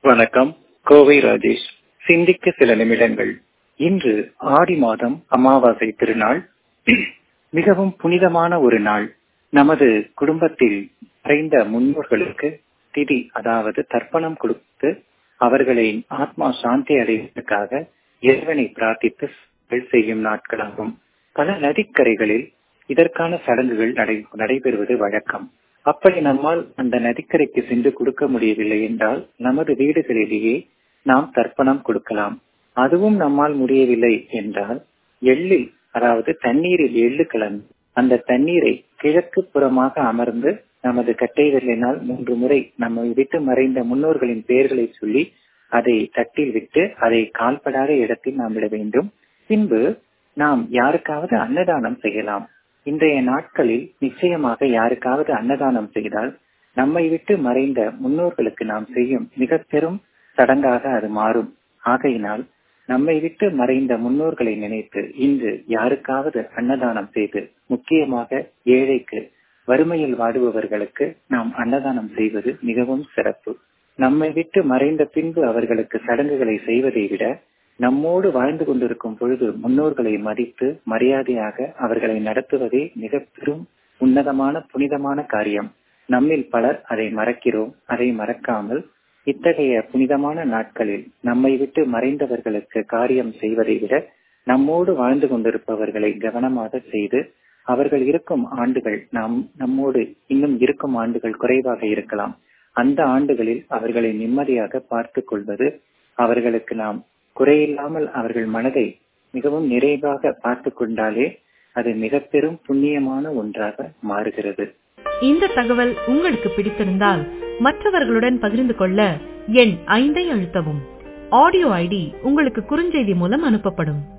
வணக்கம் கோவை ராஜேஷ் சிந்திக்க சில நிமிடங்கள் இன்று ஆடி மாதம் அமாவாசை திருநாள் மிகவும் புனிதமான ஒரு நாள் நமது குடும்பத்தில் மறைந்த முன்னோர்களுக்கு திதி அதாவது தர்ப்பணம் கொடுத்து அவர்களின் ஆத்மா சாந்தி அடைவதற்காக இறைவனை பிரார்த்தித்து செய்யும் நாட்களாகும் பல நதிக்கரைகளில் இதற்கான சடங்குகள் நடை நடைபெறுவது வழக்கம் அப்படி நம்மால் அந்த நதிக்கரைக்கு சென்று கொடுக்க முடியவில்லை என்றால் நமது வீடுகளிலேயே நாம் தர்ப்பணம் கொடுக்கலாம் அதுவும் நம்மால் முடியவில்லை என்றால் எள்ளில் அதாவது தண்ணீரில் எள்ளு கலந்து அந்த தண்ணீரை கிழக்கு புறமாக அமர்ந்து நமது கட்டை விரலினால் மூன்று முறை நம்மை விட்டு மறைந்த முன்னோர்களின் பெயர்களை சொல்லி அதை தட்டில் விட்டு அதை கால்படாத இடத்தில் நாம் விட வேண்டும் பின்பு நாம் யாருக்காவது அன்னதானம் செய்யலாம் இன்றைய நாட்களில் நிச்சயமாக யாருக்காவது அன்னதானம் செய்தால் நம்மை விட்டு மறைந்த முன்னோர்களுக்கு நாம் செய்யும் மிக பெரும் சடங்காக அது மாறும் ஆகையினால் நம்மை விட்டு மறைந்த முன்னோர்களை நினைத்து இன்று யாருக்காவது அன்னதானம் செய்து முக்கியமாக ஏழைக்கு வறுமையில் வாடுபவர்களுக்கு நாம் அன்னதானம் செய்வது மிகவும் சிறப்பு நம்மை விட்டு மறைந்த பின்பு அவர்களுக்கு சடங்குகளை செய்வதை விட நம்மோடு வாழ்ந்து கொண்டிருக்கும் பொழுது முன்னோர்களை மதித்து மரியாதையாக அவர்களை நடத்துவதே மிக பெரும் உன்னதமான புனிதமான காரியம் நம்மில் பலர் அதை மறக்கிறோம் அதை மறக்காமல் இத்தகைய புனிதமான நாட்களில் நம்மை விட்டு மறைந்தவர்களுக்கு காரியம் செய்வதை விட நம்மோடு வாழ்ந்து கொண்டிருப்பவர்களை கவனமாக செய்து அவர்கள் இருக்கும் ஆண்டுகள் நாம் நம்மோடு இன்னும் இருக்கும் ஆண்டுகள் குறைவாக இருக்கலாம் அந்த ஆண்டுகளில் அவர்களை நிம்மதியாக பார்த்து கொள்வது அவர்களுக்கு நாம் குறையில்லாமல் அவர்கள் மனதை மிகவும் நிறைவாக பார்த்து கொண்டாலே அது மிக பெரும் புண்ணியமான ஒன்றாக மாறுகிறது இந்த தகவல் உங்களுக்கு பிடித்திருந்தால் மற்றவர்களுடன் பகிர்ந்து கொள்ள எண் ஐந்தை அழுத்தவும் ஆடியோ ஐடி உங்களுக்கு குறுஞ்செய்தி மூலம் அனுப்பப்படும்